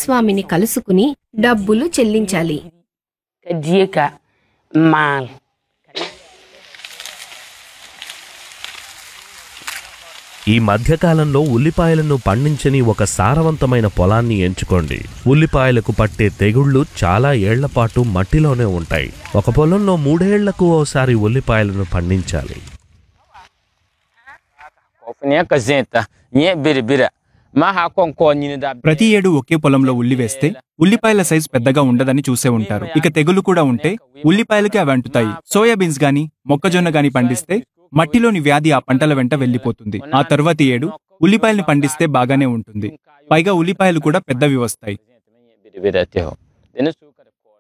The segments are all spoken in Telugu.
భూస్వామిని కలుసుకుని డబ్బులు చెల్లించాలి ka die ka n maal ఈ మధ్యకాలంలో ఉల్లిపాయలను పండించని ఒక సారవంతమైన పొలాన్ని ఎంచుకోండి ఉల్లిపాయలకు పట్టే తెగుళ్లు చాలా ఏళ్లపాటు మట్టిలోనే ఉంటాయి ఒక పొలంలో మూడేళ్లకు ఓసారి ఉల్లిపాయలను పండించాలి kɔfo ka zẽta yẽ biri-bira ma ha kon kɔɔ nyini da ప్రతి ఏడు ఒకే పొలంలో ఉల్లి వేస్తే ఉల్లిపాయల సైజ్ పెద్దగా ఉండదని చూసే ఉంటారు ఇక తెగులు కూడా ఉంటే ఉల్లిపాయలకి అవి అంటుతాయి సోయాబీన్స్ గాని మొక్కజొన్న గాని పండిస్తే మట్టిలోని వ్యాధి ఆ పంటల వెంట వెళ్లిపోతుంది ఆ తర్వాతి ఏడు ఉల్లిపాయల్ని పండిస్తే బాగానే ఉంటుంది పైగా ఉల్లిపాయలు కూడా పెద్దవి వస్తాయి biri-bira tɩ fo dẽn sʋka d kɔɔr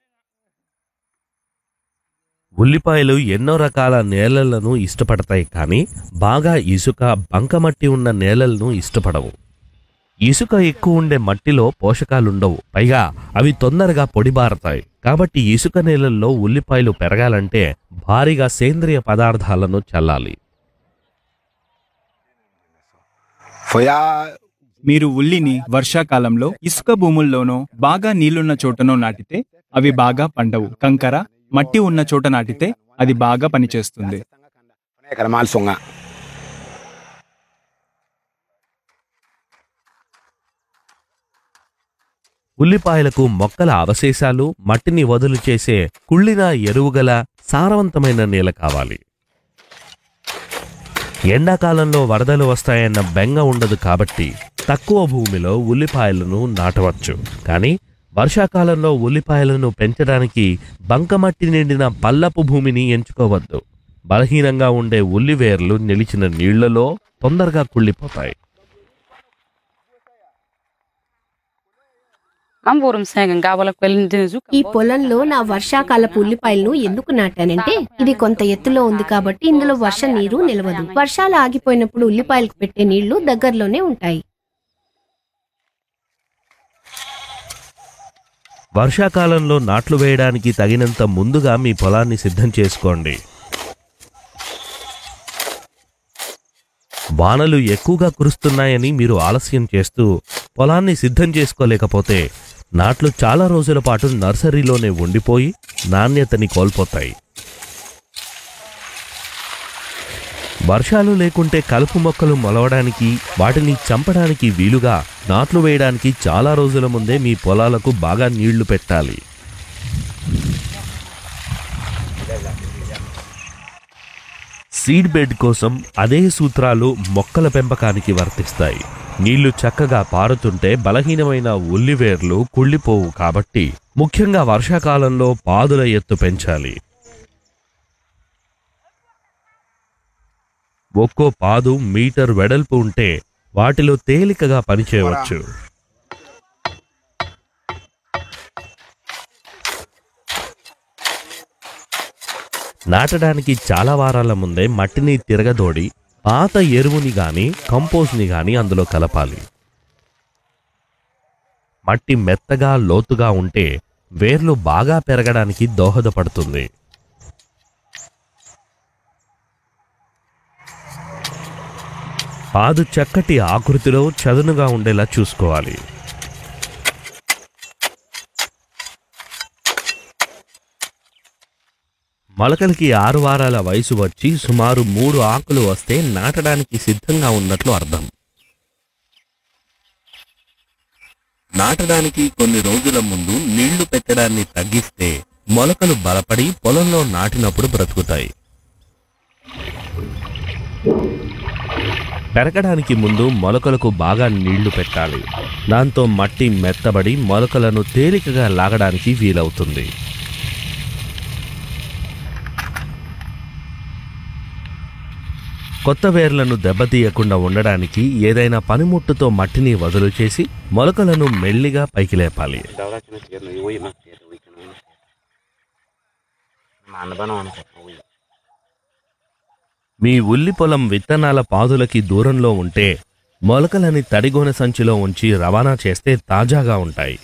ఉల్లిపాయలు ఎన్నో రకాల నేలలను ఇష్టపడతాయి కానీ బాగా ఇసుక బంకమట్టి ఉన్న నేలలను ఇష్టపడవు ఇసుక ఎక్కువ ఉండే మట్టిలో పోషకాలుండవు పైగా అవి తొందరగా పొడిబారతాయి కాబట్టి ఇసుక నేలల్లో ఉల్లిపాయలు పెరగాలంటే భారీగా సేంద్రియ పదార్థాలను చల్లాలి Foi a. మీరు ఉల్లిని వర్షాకాలంలో ఇసుక భూముల్లోనో బాగా నీళ్లున్న చోటనో నాటితే అవి బాగా పండవు కంకర మట్టి ఉన్న చోట నాటితే అది బాగా పనిచేస్తుంది Fana kana mal songa. ఉల్లిపాయలకు మొక్కల అవశేషాలు మట్టిని వదులు చేసే కుళ్ళిన ఎరువుగల సారవంతమైన నేల కావాలి ఎండాకాలంలో వరదలు వస్తాయన్న బెంగ ఉండదు కాబట్టి తక్కువ భూమిలో ఉల్లిపాయలను నాటవచ్చు కానీ వర్షాకాలంలో ఉల్లిపాయలను పెంచడానికి బంకమట్టి నిండిన పల్లపు భూమిని ఎంచుకోవద్దు బలహీనంగా ఉండే ఉల్లివేర్లు నిలిచిన నీళ్లలో తొందరగా కుళ్ళిపోతాయి Man burum sẽn gabal kwelin dĩn zu ఈ పొలంలో నా వర్షాకాలపు ఉల్లిపాయలను ఎందుకు నాటానంటే ఇది కొంత ఎత్తులో ఉంది కాబట్టి ఇందులో వర్ష నీరు నిలవదు వర్షాలు ఆగిపోయినప్పుడు ఉల్లిపాయలకు పెట్టే నీళ్లు దగ్గరలోనే ఉంటాయి వర్షాకాలంలో నాట్లు వేయడానికి తగినంత ముందుగా మీ పొలాన్ని సిద్ధం చేసుకోండి వానలు ఎక్కువగా కురుస్తున్నాయని మీరు ఆలస్యం చేస్తూ పొలాన్ని సిద్ధం చేసుకోలేకపోతే నాట్లు చాలా రోజుల పాటు నర్సరీలోనే ఉండిపోయి నాణ్యతని కోల్పోతాయి వర్షాలు లేకుంటే కలుపు మొక్కలు మొలవడానికి వాటిని చంపడానికి వీలుగా నాట్లు వేయడానికి చాలా రోజుల ముందే మీ పొలాలకు బాగా నీళ్లు పెట్టాలి సీడ్ బెడ్ కోసం అదే సూత్రాలు మొక్కల పెంపకానికి వర్తిస్తాయి నీళ్లు చక్కగా పారుతుంటే బలహీనమైన ఉల్లివేర్లు కుళ్ళిపోవు కాబట్టి ముఖ్యంగా వర్షాకాలంలో పాదుల ఎత్తు పెంచాలి ఒక్కో పాదు మీటర్ వెడల్పు ఉంటే వాటిలో తేలికగా పనిచేయవచ్చు నాటడానికి చాలా వారాల ముందే మట్టిని తిరగదోడి పాత ఎరువుని గాని కంపోస్ట్ని గాని అందులో కలపాలి మట్టి మెత్తగా లోతుగా ఉంటే వేర్లు బాగా పెరగడానికి దోహదపడుతుంది పాదు చక్కటి ఆకృతిలో చదునుగా ఉండేలా చూసుకోవాలి మొలకలకి ఆరు వారాల వయసు వచ్చి సుమారు మూడు ఆకులు వస్తే నాటడానికి సిద్ధంగా ఉన్నట్లు అర్థం నాటడానికి కొన్ని రోజుల ముందు నీళ్లు పెట్టడాన్ని తగ్గిస్తే మొలకలు బలపడి పొలంలో నాటినప్పుడు బ్రతుకుతాయి పెరగడానికి ముందు మొలకలకు బాగా నీళ్లు పెట్టాలి దాంతో మట్టి మెత్తబడి మొలకలను తేలికగా లాగడానికి వీలవుతుంది కొత్త వేర్లను దెబ్బతీయకుండా ఉండడానికి ఏదైనా పనిముట్టుతో మట్టిని వదులు చేసి మొలకలను మెల్లిగా పైకి లేపాలి మీ ఉల్లి పొలం విత్తనాల పాదులకి దూరంలో ఉంటే మొలకలని తడిగోన సంచిలో ఉంచి రవాణా చేస్తే తాజాగా ఉంటాయి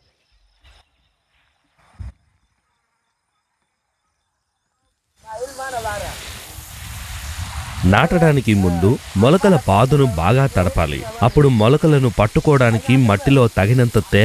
నాటడానికి ముందు మొలకల పాదును బాగా తడపాలి అప్పుడు మొలకలను పట్టుకోవడానికి మట్టిలో తగినంత తేమ